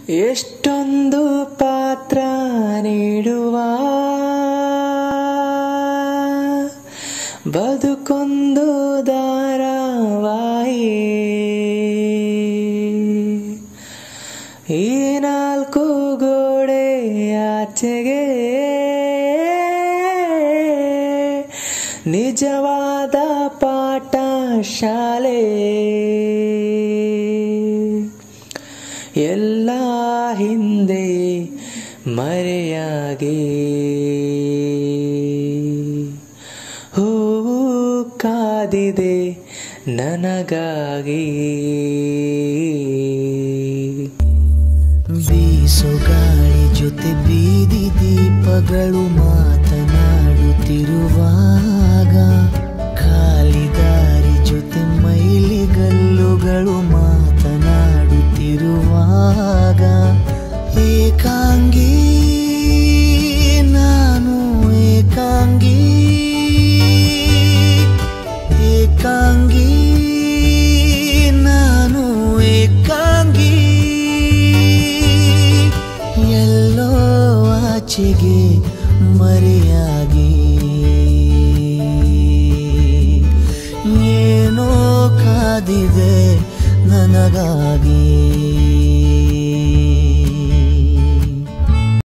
ಎಷ್ಟೊಂದು ಪಾತ್ರ ನೀಡುವ ಬದುಕೊಂದು ಧಾರಾವಾಹಿ ಈ ನಾಲ್ಕು ಗೋಡೆ ಆಚೆಗೆ ನಿಜವಾದ ಪಾಠ ಶಾಲೆ ಎಲ್ಲ ಹಿಂದೆ ಮರೆಯಾಗಿ ಹೂವು ಕಾದಿದೆ ನನಗಾಗಿ ಬೀಸು ಗಾಳಿ ಜೊತೆ ಬೀದಿ ದೀಪಗಳು ಮಾತನಾಡುತ್ತಿರುವಾಗ ಖಾಲಿ ದಾರಿ ಜೊತೆ ಮೈಲಿಗಲ್ಲುಗಳು ಮಾತನಾಡುತ್ತಿರುವಾಗ ಏಕಾಂಗಿ ನಾನು ಏಕಾಂಗಿ ಏಕಾಂಗಿ ನಾನು ಏಕಾಂಗಿ ಎಲ್ಲೋ ಆಚೆಗೆ ಮರೆಯಾಗಿ ಏನೋ ಕಾದಿದೆ ನನಗಾಗಿ